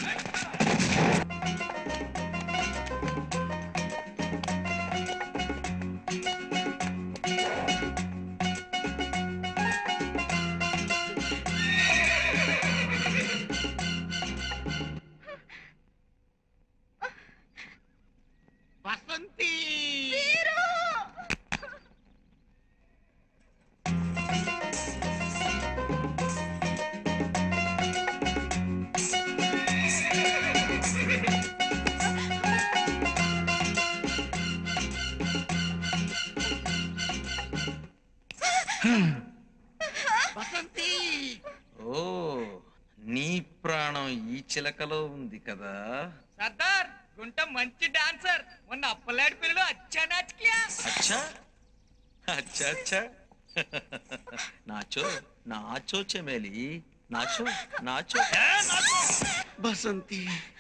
వసంతి వసంతి ఓ నీ ప్రాణం ఈ చిలకలో ఉంది కదా సర్దార్ గుంట మంచి డాన్సర్ మొన్న అప్పలాడి పిల్లలు అచ్చా నాచికియా అచ్చా అచ్చా అచ్చా నాచో నాచో చెమేలి నాచో నాచో బసంతి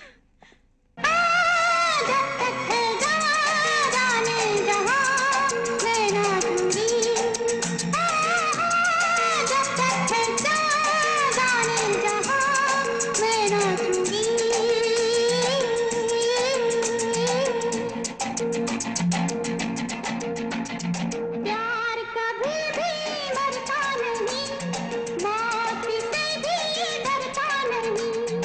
प्यार कभी भी मरता नहीं मौत से भी डरता नहीं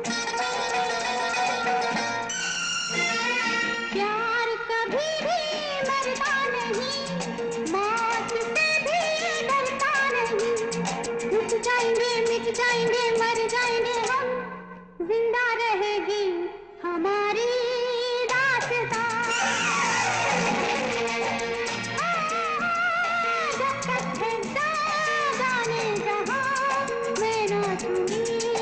प्यार कभी भी मरता नहीं मौत से भी डरता नहीं मिट जाएंगे मिट जाएंगे मर जाएंगे हम जिंदा रहेगी हमारी दास्तां जब तक है जाने जहां मैं नाचूंगी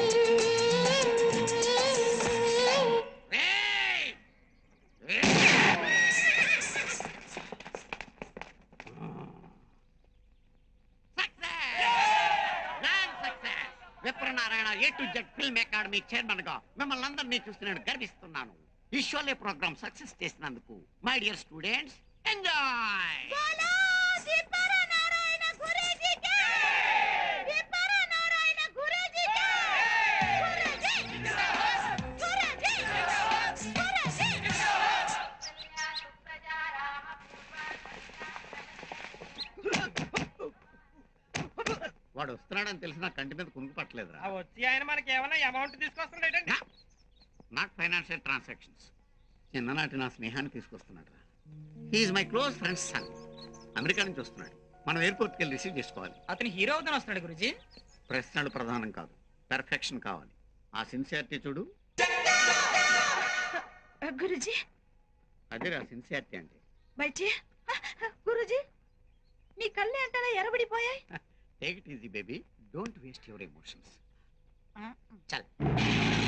Vipranarayana A to Z film academy chairman గా మిమ్మల్ని అందరినీ చూసి నేను గర్విస్తున్నాను ఈ షోలే ప్రోగ్రామ్ సక్సెస్ చేసినందుకు మై డియర్ స్టూడెంట్స్ ఎంజాయ్ बोलो दीपरा नारायण गुरुजी के दीपरा नारायण गुरुजी के गुरुजी गुरुजी गुरुजी వాడు వస్తున్నాడని తెలిసిన కంటి మీద కునుకు పట్టలేదురా వచ్చి ఆయన మనకి ఏమైనా అమౌంట్ తీసుకొస్తున్నాడండి నాట్ ఫైనాన్షియల్ ట్రాన్సాక్షన్స్ చిన్ననాటి నా స్నేహాన్ని తీసుకొస్తున్నాడు he is my close friends son America నుంచి వస్తున్నాడు మనం ఎయిర్పోర్ట్కి వెళ్ళి రిసీవ్ చేసుకోవాలి అతను హీరో అవుతాను వస్తున్నాడు గురుజీ ప్రశ్నలు ప్రధానం కాదు పెర్ఫెక్షన్ కావాలి ఆ సిన్సియారిటీ చూడు గురుజీ అదే ఆ సిన్సియారిటీ అంటే బయటి గురుజీ మీ కళ్ళు ఏంటలా ఎరబడిపోయాయి take it easy baby don't waste your emotions చల్